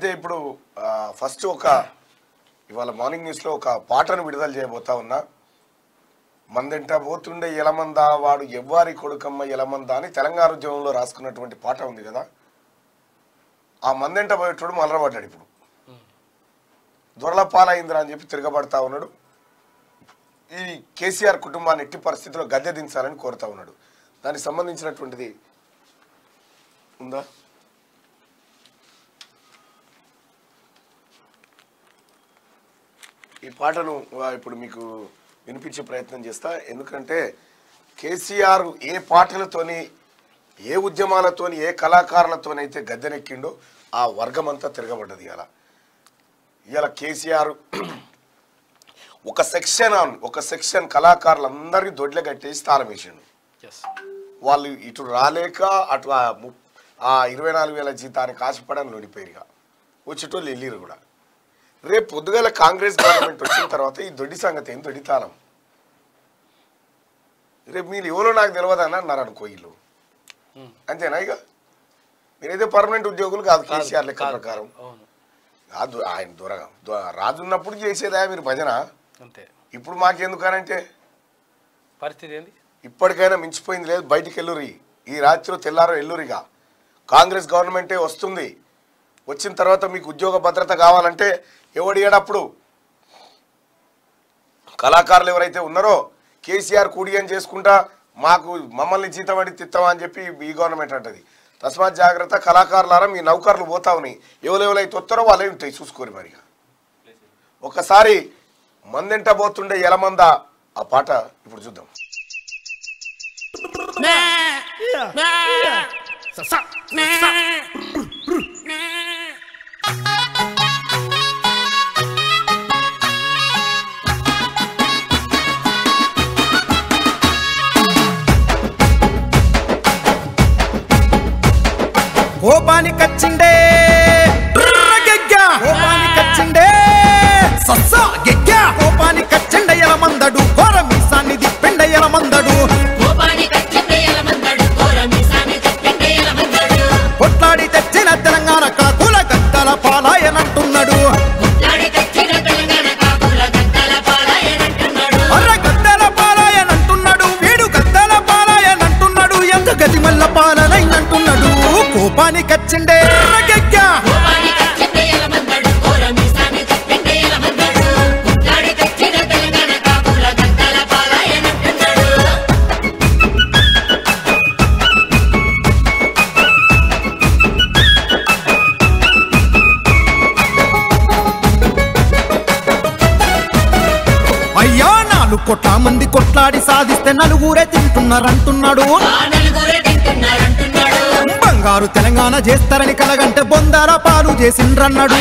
అయితే ఇప్పుడు ఆ, ఫస్ట్ ఒక ఇవాళ మార్నింగ్ న్యూస్లో ఒక పాటను విడుదల చేయబోతా ఉన్నా మందెంట పోతుండే ఎలమంద వాడు ఎవ్వారి కొడుకమ్మ ఎలమంద అని తెలంగాణ ఉద్యమంలో రాసుకున్నటువంటి పాట ఉంది కదా ఆ మందెంట పోయేటోడు మలరబడ్డాడు ఇప్పుడు దొరల పాలైందిరా అని చెప్పి తిరగబడతా ఉన్నాడు ఈ కేసీఆర్ కుటుంబాన్ని ఎట్టి పరిస్థితిలో గద్దె దించాలని కోరుతా ఉన్నాడు దానికి సంబంధించినటువంటిది ఉందా ఈ పాటను ఆ, ఇప్పుడు మీకు వినిపించే ప్రయత్నం చేస్తా ఎందుకంటే కేసీఆర్ ఏ పాటలతోని ఏ ఉద్యమాలతోని ఏ కళాకారులతోనైతే గద్దెనెక్కిండో ఆ వర్గం అంతా తిరగబడ్డది ఇలా ఇవాళ కేసీఆర్ ఒక సెక్షన్ ఆన్ ఒక సెక్షన్ కళాకారులందరికీ దొడ్ల కట్టేసి తాళం వేసిండు ఎస్ వాళ్ళు ఇటు రాలేక అటు ఆ ము- ఆ ఇరవై నాలుగు వేల జీతానికి ఆశపడని లోడిపోయిరుగా వచ్చేటోళ్ళు వెళ్ళిరు కూడా రేపు పొద్దుగాల కాంగ్రెస్ గవర్నమెంట్ వచ్చిన తర్వాత ఈ దొడ్డి సంగతి ఏం దొడ్డి తాళం రేపు మీరు ఎవరో నాకు తెలియదని అన్నారు అనుకో వీళ్ళు అంతేనా ఇక మీరైతే పర్మనెంట్ ఉద్యోగులు కాదు కేసీఆర్ లెక్క కాదు, ప్రకారం అవును కాదు ఆయన దొరగా దొ- రాజు ఉన్నప్పుడు చేసేదా మీరు భజన అంతే ఇప్పుడు మాకెందుకనంటే పరిస్థితి ఏంది ఇప్పటికైనా మించిపోయింది లేదు బయటికి వెళ్ళురి ఈ రాత్రి తెల్లారో ఎల్లురిగా కాంగ్రెస్ గవర్నమెంటే వస్తుంది వచ్చిన తర్వాత మీకు ఉద్యోగ భద్రత కావాలంటే ఎవడు ఏడప్పుడు కళాకారులు ఎవరైతే ఉన్నారో కేసీఆర్ కూడియని చేసుకుంటా మాకు మమ్మల్ని జీతం అడిగి తిత్తామా అని చెప్పి ఈ గవర్నమెంట్ అంటది తస్మాత్ జాగ్రత్త కళాకారులారా మీ నౌకర్లు పోతా ఉన్నాయి ఎవరెవరైతే వస్తారో వాళ్ళే ఉంటాయి చూసుకోరు మరిగా ఒకసారి మందెంట పోతుండే ఎలమంద ఆ పాట ఇప్పుడు చూద్దాం కోపానికచ్చిండే కోపానికచ్చిండే సస్సా గెగ్గా కోపానికచ్చిండ ఎలమందడు ఘోర మీసాన్ని దిప్పిండ ఎలమందడు కొట్లాడి తెచ్చిన తెలంగాణ కాకుల గద్దల పాలాయనంటున్నాడు అర్ర గద్దల పాలాయనంటున్నాడు వీడు గద్దల పాలాయనంటున్నాడు ఎంత గతి మల్ల పాలనైనంటున్నాడు కోపానికచ్చిండే గెగ్గా అయ్యా నాలుగు కోట్ల మంది కొట్లాడి సాధిస్తే నలుగురే తింటున్నారంటున్నాడు బంగారు తెలంగాణ చేస్తారని కలగంటే బొందాల పాలు చేసిండ్రన్నాడు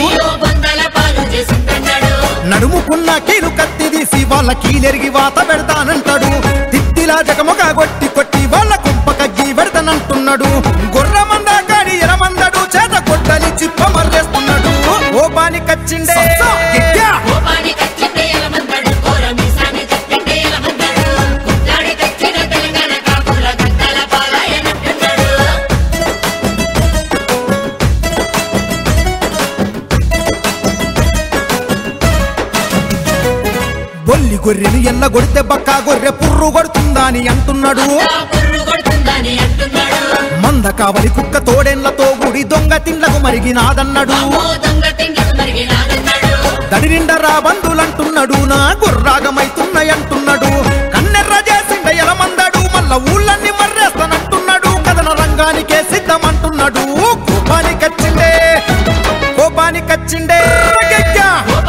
నడుముకున్న కీలు కత్తి తీసి వాళ్ళ కీలెరిగి వాత పెడతానంటాడు తిత్తిలా జగముగ కొట్టి కొట్టి వాళ్ళ కుంప కగ్గి పెడతానంటున్నాడు గుర్రమంద కాడి ఎరమందడు చేత కొట్టలి చిప్ప మర్రేస్తున్నాడు ఓపాని కచ్చిండే గిగ్గ. బొల్లి గొర్రెను ఎల్ల కొడితే బక్క గొర్రె పుర్రు కొడుతుందా అని అంటున్నాడు మంద కావలి కుక్క తోడెన్లతో గుడి దొంగ తిండ్లకు మరిగినాదన్నాడు దడి నిండా రా బంధులంటున్నాడు నా గుర్రాగమైతున్నాయంటున్నాడు కన్నెర్ర చేసిండ ఎలమందాడు మళ్ళా ఊళ్ళన్ని మర్రేస్తానంటున్నాడు కథన రంగానికే సిద్ధమంటున్నాడు కోపానికచ్చిండే కోపానికచ్చిండే గెగ్గా.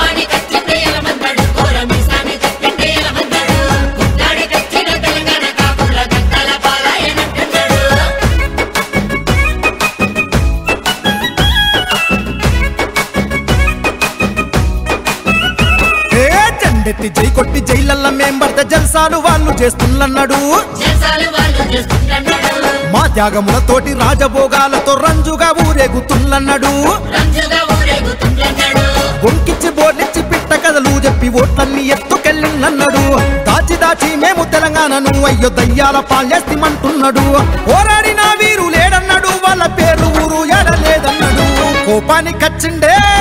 ఏ జెండెత్తి జై కొట్టి జైలల్ల మేం పడితే జల్సాలు వాళ్ళు చేస్తున్నన్నాడు మా త్యాగములతోటి రాజభోగాలతో రంజుగా ఊరేగుతున్నన్నాడు బొంకిచ్చి బోర్లిచ్చి పిట్ట కథలు చెప్పి ఓట్లన్నీ ఎత్తుకెళ్ళినన్నాడు దాచి దాచి మేము తెలంగాణను అయ్యో దయ్యాల పాల్యేస్తామంటున్నాడు పోరాడిన వీరు లేడన్నాడు వాళ్ళ పేరు ఊరు ఎడలేదన్నాడు కోపానికి కచ్చిండే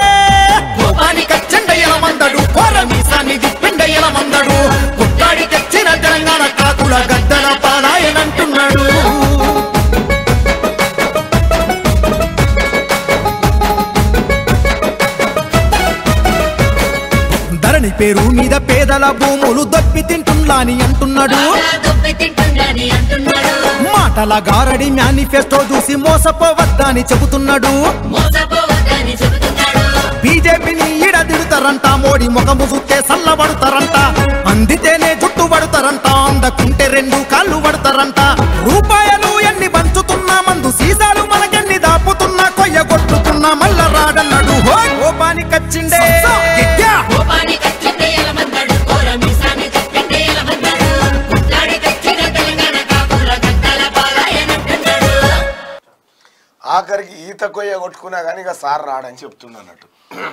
పేరు మీద పేదల భూములు దొప్పి తింటుండ్లాని అంటున్నాడు దొబ్బి తింటుండని అంటున్నాడు మాటల గారడి మేనిఫెస్టో చూసి మోసపోవద్దని చెబుతున్నాడు మోసపోవద్దని చెబుతున్నాడు బీజేపీని ఈడదిడుతారంట మోడీ ముఖము చూస్తే సల్లబడతారంట అందితేనే జుట్టు పడతారంట అందకుంటే రెండు కాళ్ళు పడతారంట రూపాయలు ఎన్ని పంచుతున్నా మందు సీసాలు మనకెన్ని దాపుతున్నా కొయ్య కొట్టుకున్నా మల్ల రాడన్నాడు హో కోపానికి కచ్చిండే గిట్టా. కోపాన్ని కచ్చిందే ఎలమందాడు కోర మీసాన్ని తిప్పిందే ఎలమందాడు కుట్లాడి తెచ్చిన తెలంగాణ కాపుల గద్దల పాలాయనంటున్నాడు ఆఖరికి ఈత కొయ్య కొట్టుకున్నా కానీ ఇక సార్ రాడని చెప్తుండ అన్నట్టు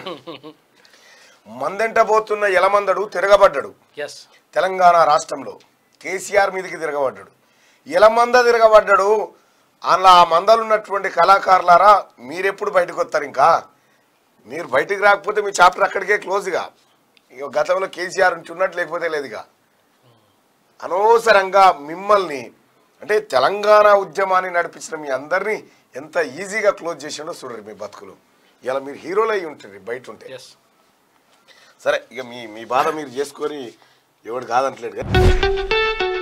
మందెంట పోతున్న ఎలమందడు తిరగబడ్డాడు ఎస్ తెలంగాణ రాష్ట్రంలో కేసీఆర్ మీదకి తిరగబడ్డాడు ఎలమంద తిరగబడ్డాడు అలా ఆ మందలు ఉన్నటువంటి కళాకారులారా మీరెప్పుడు బయటకు వస్తారు ఇంకా మీరు బయటికి రాకపోతే మీ చాప్టర్ అక్కడికే క్లోజ్గా ఇక గతంలో కేసీఆర్ నుంచి ఉన్నట్టు లేకపోతే లేదుగా అనవసరంగా మిమ్మల్ని అంటే తెలంగాణ ఉద్యమాన్ని నడిపించిన మీ అందరినీ ఎంత ఈజీగా క్లోజ్ చేసిండో చూడండి మీ బతుకులు ఇలా మీరు హీరోలు అయి ఉంటుంది బయట ఉంటే ఎస్ సరే ఇక మీ మీ బాధ మీరు చేసుకొని ఎవడు కాదంటలేడు కదా